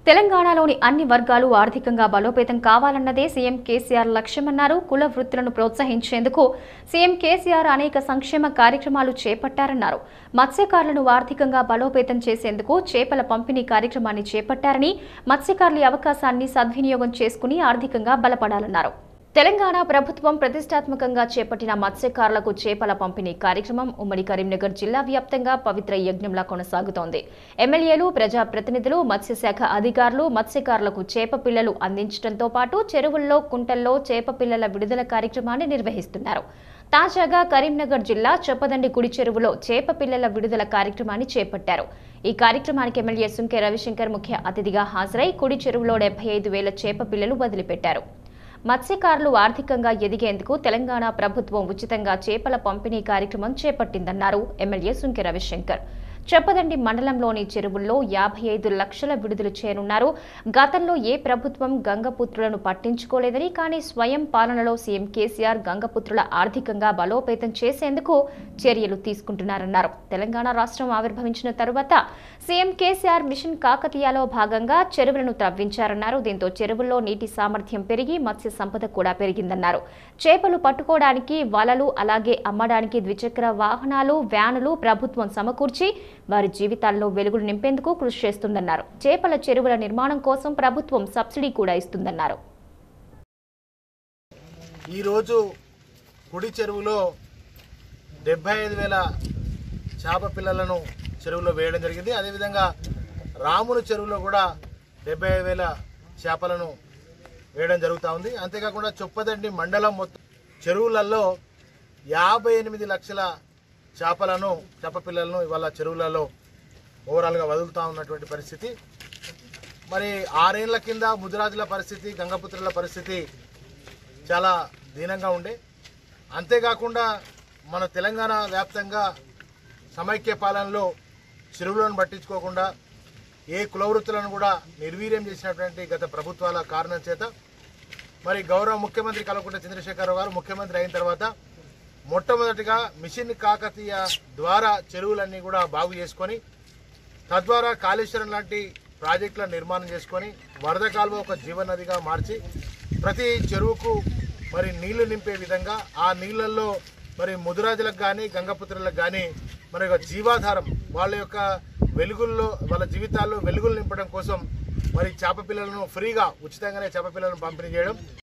తెలంగాణలోని అన్ని వర్గాలు ఆర్థికంగా బలోపేతం కావాలన్నదే సీఎం కేసీఆర్ లక్ష్యమన్నారు కుల వృత్తులను ప్రోత్సహించేందుకు సీఎం కేసీఆర్ అనేక సంక్షేమ కార్యక్రమాలు చేపట్టారన్నారు మత్స్యకారులను ఆర్థికంగా బలోపేతం చేసేందుకు చేపల పంపిణీ కార్యక్రమాన్ని చేపట్టారని మత్స్యకారుల ఈ అవకాశాన్ని సద్వినియోగం చేసుకుని ఆర్థికంగా బలపడాలన్నారు తెలంగాణ ప్రభుత్వం ప్రతిష్టాత్మకంగా చేపట్టిన మత్స్యకారులకు చేపల పంపిణీ కార్యక్రమం ఉమ్మడి కరీంనగర్ జిల్లా వ్యాప్తంగా పవిత్ర యజ్ఞంలా కొనసాగుతోంది ఎమ్మెల్యేలు ప్రజాప్రతినిధులు మత్స్యశాఖ అధికారులు మత్స్యకారులకు చేప పిల్లలు అందించడంతో పాటు చెరువుల్లో కుంటల్లో చేప పిల్లల విడుదల కార్యక్రమాన్ని నిర్వహిస్తున్నారు తాజాగా కరీంనగర్ జిల్లా చొప్పదండి కుడి చెరువులో చేప పిల్లల విడుదల కార్యక్రమాన్ని చేపట్టారు ఈ కార్యక్రమానికి ఎమ్మెల్యే సుంకె రవిశంకర్ ముఖ్య అతిథిగా హాజరై కుడి చెరువులో డెబ్బై ఐదు వేల చేప పిల్లలు వదిలిపెట్టారు మత్స్యకారులు ఆర్థికంగా ఎదిగేందుకు తెలంగాణ ప్రభుత్వం ఉచితంగా చేపల పంపిణీ కార్యక్రమం చేపట్టిందన్నారు ఎమ్మెల్యే సుంకె రవిశంకర్ చెప్పదండి మండలంలోని చెరువుల్లో యాభై ఐదు లక్షల విడుదల చేయనున్నారు గతంలో ఏ ప్రభుత్వం గంగపుత్రులను పట్టించుకోలేదని కానీ స్వయం పాలనలో సీఎం కేసీఆర్ గంగపుత్రుల ఆర్థికంగా బలోపేతం చేసేందుకు చర్యలు తీసుకుంటున్నారన్నారు తెలంగాణ రాష్ట్రం ఆవిర్భవించిన తరువాత సీఎం కేసీఆర్ మిషన్ కాకతీయలో భాగంగా చెరువులను త్రవ్వించారన్నారు దీంతో చెరువుల్లో నీటి సామర్థ్యం పెరిగి మత్స్య సంపద కూడా పెరిగిందన్నారు చేపలు పట్టుకోవడానికి వలలు అలాగే అమ్మడానికి ద్విచక్ర వాహనాలు వ్యానులు ప్రభుత్వం సమకూర్చి వారి జీవితాల్లో వెలుగులు నింపేందుకు కృషి చేస్తుందన్నారు చేపల చెరువుల నిర్మాణం కోసం ప్రభుత్వం సబ్సిడీ కూడా ఇస్తుందన్నారు ఈరోజు కుడి చెరువులో డెబ్బై ఐదు వేల చేప పిల్లలను చెరువులో వేయడం జరిగింది అదేవిధంగా రాముని చెరువులో కూడా డెబ్బై ఐదు వేల చేపలను వేయడం జరుగుతూ ఉంది అంతేకాకుండా చొప్పదండి మండలం మొత్తం చెరువులలో యాభై ఎనిమిది లక్షల చేపలను చేప పిల్లలను ఇవాళ చెరువులలో ఓవరాల్గా వదులుతూ ఉన్నటువంటి పరిస్థితి మరి ఆరేళ్ల కింద ముదిరాజుల పరిస్థితి గంగపుత్రుల పరిస్థితి చాలా దీనంగా ఉండే అంతేకాకుండా మన తెలంగాణ వ్యాప్తంగా సమైక్య పాలనలో చెరువులను పట్టించుకోకుండా ఏ కులవృత్తులను కూడా నిర్వీర్యం చేసినటువంటి గత ప్రభుత్వాల కారణం చేత మరి గౌరవ ముఖ్యమంత్రి కల్వకుంట్ల చంద్రశేఖరరావు గారు ముఖ్యమంత్రి అయిన తర్వాత మొట్టమొదటిగా మిషన్ కాకతీయ ద్వారా చెరువులన్నీ కూడా బాగు చేసుకొని తద్వారా కాళేశ్వరం లాంటి ప్రాజెక్టుల నిర్మాణం చేసుకొని వరద కాలువ ఒక జీవనదిగా మార్చి ప్రతి చెరువుకు మరి నీళ్లు నింపే విధంగా ఆ నీళ్ళల్లో మరి ముదురాజులకు కానీ గంగపుత్రులకు కానీ మరి ఒక జీవాధారం వాళ్ళ యొక్క వెలుగుల్లో వాళ్ళ జీవితాల్లో వెలుగులు నింపడం కోసం మరి చేప పిల్లలను ఫ్రీగా ఉచితంగానే చేప పిల్లలను పంపిణీ చేయడం